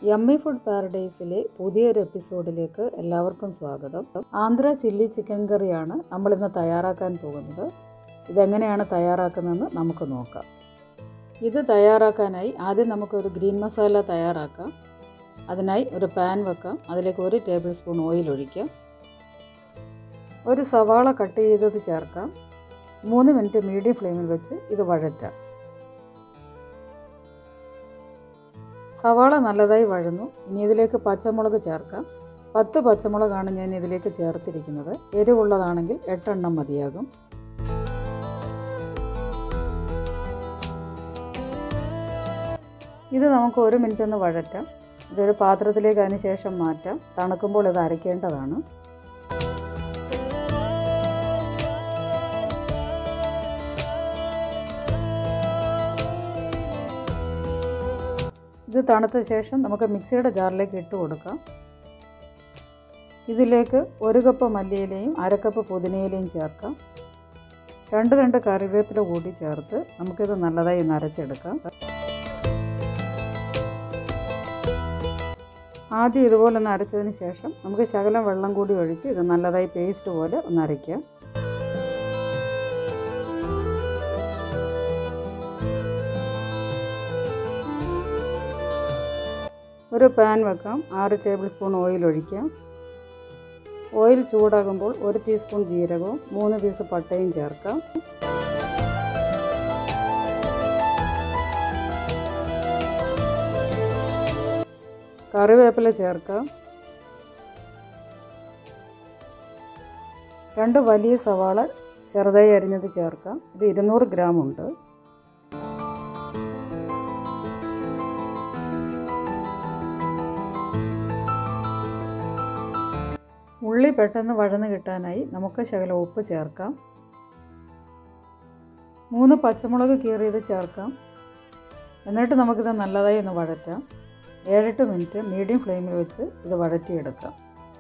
yummy food പാരഡൈസിലെ പുതിയൊരു എപ്പിസോഡിലേക്ക് എല്ലാവർക്കും സ്വാഗതം ആന്ധ്ര ചില്ലി ചിക്കൻ കറിയാണ് നമ്മളിന്ന് തയ്യാറാക്കാൻ പോകുന്നത് ഇതെങ്ങനെയാണ് തയ്യാറാക്കുന്നതെന്ന് നമുക്ക് നോക്കാം ഇത് തയ്യാറാക്കാനായി ആദ്യം നമുക്കൊരു ഗ്രീൻ മസാല തയ്യാറാക്കാം അതിനായി ഒരു പാൻ വെക്കാം അതിലേക്ക് ഒരു ടേബിൾ സ്പൂൺ ഓയിൽ ഒഴിക്കാം ഒരു സവാള കട്ട് ചെയ്തത് ചേർക്കാം മൂന്ന് മിനിറ്റ് മീഡിയം ഫ്ലെയിമിൽ വെച്ച് ഇത് വഴറ്റാം സവാള നല്ലതായി വഴന്നു ഇനി ഇതിലേക്ക് പച്ചമുളക് ചേർക്കാം പത്ത് പച്ചമുളകാണ് ഞാൻ ഇതിലേക്ക് ചേർത്തിരിക്കുന്നത് എരിവുള്ളതാണെങ്കിൽ എട്ടെണ്ണം മതിയാകും ഇത് നമുക്ക് ഒരു മിനിറ്റ് ഒന്ന് വഴറ്റാം ഇതൊരു പാത്രത്തിലേക്ക് അതിന് ശേഷം മാറ്റാം തണുക്കുമ്പോൾ ഇത് അരയ്ക്കേണ്ടതാണ് ഇത് തണുത്ത ശേഷം നമുക്ക് മിക്സിയുടെ ജാറിലേക്ക് ഇട്ട് കൊടുക്കാം ഇതിലേക്ക് ഒരു കപ്പ് മല്ലിയിലയും അര കപ്പ് പുതിനയിലയും ചേർക്കാം രണ്ട് രണ്ട് കറിവേപ്പില കൂടി ചേർത്ത് നമുക്കിത് നല്ലതായി ഒന്ന് അരച്ചെടുക്കാം ആദ്യം ഇതുപോലെ ഒന്ന് അരച്ചതിന് ശേഷം നമുക്ക് ശകലം വെള്ളം കൂടി ഒഴിച്ച് ഇത് നല്ലതായി പേസ്റ്റ് പോലെ ഒന്ന് അരയ്ക്കാം ഒരു പാൻ വെക്കാം ആറ് ടേബിൾ സ്പൂൺ ഓയിൽ ഒഴിക്കാം ഓയിൽ ചൂടാകുമ്പോൾ ഒരു ടീസ്പൂൺ ജീരകവും മൂന്ന് പീസ് പട്ടയും ചേർക്കാം കറിവേപ്പില ചേർക്കാം രണ്ട് വലിയ സവാള ചെറുതായി അരിഞ്ഞത് ചേർക്കാം ഇത് ഇരുന്നൂറ് ഗ്രാം ഉണ്ട് ഉള്ളി പെട്ടെന്ന് വഴന്ന് കിട്ടാനായി നമുക്ക് ശകലം ഉപ്പ് ചേർക്കാം മൂന്ന് പച്ചമുളക് കീറിയത് ചേർക്കാം എന്നിട്ട് നമുക്കിത് നല്ലതായി ഒന്ന് വഴറ്റാം ഏഴെട്ട് മിനിറ്റ് മീഡിയം ഫ്ലെയിമിൽ വെച്ച് ഇത് വഴറ്റിയെടുക്കാം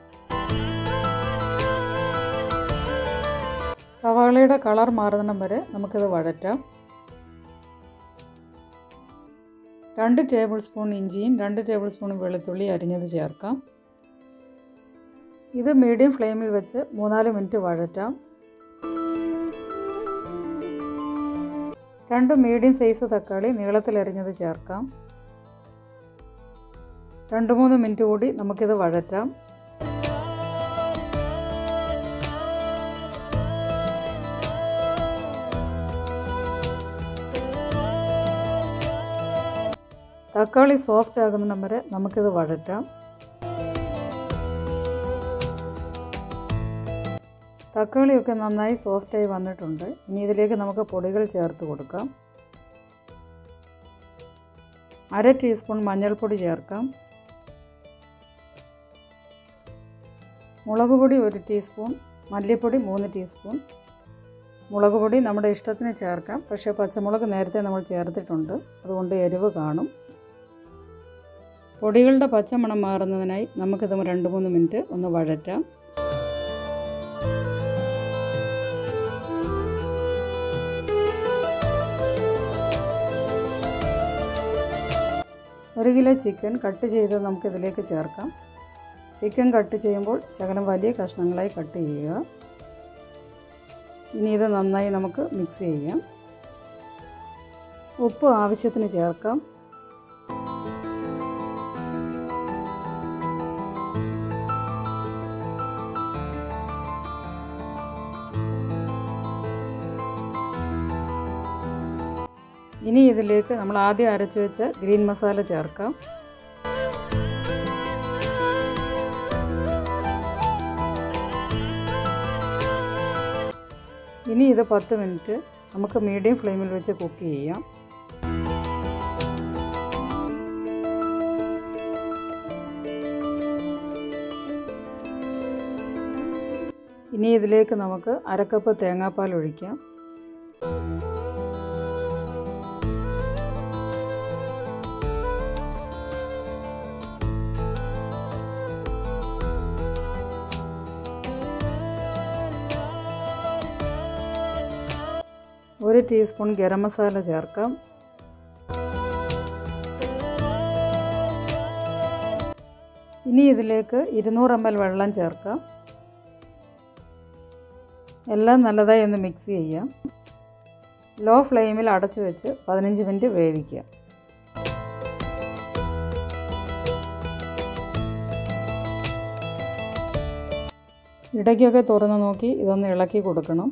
സവാളയുടെ കളർ മാറുന്നിടം വരെ നമുക്കിത് വഴറ്റാം രണ്ട് ടേബിൾ സ്പൂൺ ഇഞ്ചിയും രണ്ട് ടേബിൾ സ്പൂൺ വെളുത്തുള്ളി അരിഞ്ഞത് ചേർക്കാം ഇത് മീഡിയം ഫ്ലെയിമിൽ വെച്ച് മൂന്നാല് മിനിറ്റ് വഴറ്റാം രണ്ട് മീഡിയം സൈസ് തക്കാളി നീളത്തിലരിഞ്ഞത് ചേർക്കാം രണ്ട് മൂന്ന് മിനിറ്റ് കൂടി നമുക്കിത് വഴറ്റാം തക്കാളി സോഫ്റ്റ് ആകുന്നിടം വരെ നമുക്കിത് വഴറ്റാം തക്കാളിയൊക്കെ നന്നായി സോഫ്റ്റായി വന്നിട്ടുണ്ട് ഇനി ഇതിലേക്ക് നമുക്ക് പൊടികൾ ചേർത്ത് കൊടുക്കാം അര ടീസ്പൂൺ മഞ്ഞൾപ്പൊടി ചേർക്കാം മുളക് പൊടി ഒരു ടീസ്പൂൺ മല്ലിപ്പൊടി മൂന്ന് ടീസ്പൂൺ മുളക് പൊടി നമ്മുടെ ഇഷ്ടത്തിന് ചേർക്കാം പക്ഷേ പച്ചമുളക് നേരത്തെ നമ്മൾ ചേർത്തിട്ടുണ്ട് അതുകൊണ്ട് എരിവ് കാണും പൊടികളുടെ പച്ചമണം മാറുന്നതിനായി നമുക്കിത് രണ്ട് മൂന്ന് മിനിറ്റ് ഒന്ന് വഴറ്റാം ഒരു കിലോ ചിക്കൻ കട്ട് ചെയ്ത് നമുക്കിതിലേക്ക് ചേർക്കാം ചിക്കൻ കട്ട് ചെയ്യുമ്പോൾ ശകലം വലിയ കഷ്ണങ്ങളായി കട്ട് ചെയ്യുക ഇനി ഇത് നന്നായി നമുക്ക് മിക്സ് ചെയ്യാം ഉപ്പ് ആവശ്യത്തിന് ചേർക്കാം ഇനി ഇതിലേക്ക് നമ്മൾ ആദ്യം അരച്ചു വെച്ച ഗ്രീൻ മസാല ചേർക്കാം ഇനി ഇത് പത്ത് മിനിറ്റ് നമുക്ക് മീഡിയം ഫ്ലെയിമിൽ വെച്ച് കുക്ക് ചെയ്യാം ഇനി ഇതിലേക്ക് നമുക്ക് അരക്കപ്പ് തേങ്ങാപ്പാൽ ഒഴിക്കാം ഒരു ടീസ്പൂൺ ഗരം മസാല ചേർക്കാം ഇനി ഇതിലേക്ക് ഇരുന്നൂറ് എം എൽ വെള്ളം ചേർക്കാം എല്ലാം നല്ലതായി ഒന്ന് മിക്സ് ചെയ്യാം ലോ ഫ്ലെയിമിൽ അടച്ചു വെച്ച് പതിനഞ്ച് മിനിറ്റ് വേവിക്കുക ഇടയ്ക്കൊക്കെ തുറന്ന് നോക്കി ഇതൊന്ന് ഇളക്കി കൊടുക്കണം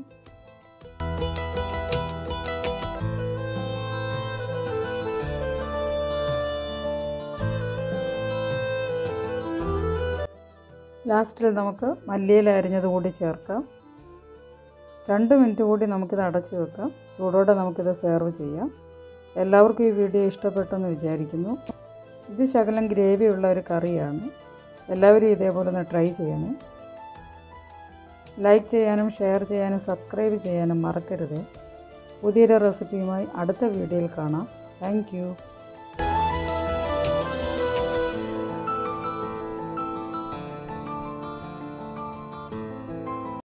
ലാസ്റ്റിൽ നമുക്ക് മല്ലിയില അരിഞ്ഞത് കൂടി ചേർക്കാം രണ്ട് മിനിറ്റ് കൂടി നമുക്കിത് അടച്ചു വെക്കാം ചൂടോടെ നമുക്കിത് സെർവ് ചെയ്യാം എല്ലാവർക്കും ഈ വീഡിയോ ഇഷ്ടപ്പെട്ടെന്ന് വിചാരിക്കുന്നു ഇത് ശകലം ഗ്രേവി ഉള്ള ഒരു കറിയാണ് എല്ലാവരും ഇതേപോലെ ഒന്ന് ട്രൈ ചെയ്യണേ ലൈക്ക് ചെയ്യാനും ഷെയർ ചെയ്യാനും സബ്സ്ക്രൈബ് ചെയ്യാനും മറക്കരുത് പുതിയൊരു റെസിപ്പിയുമായി അടുത്ത വീഡിയോയിൽ കാണാം താങ്ക്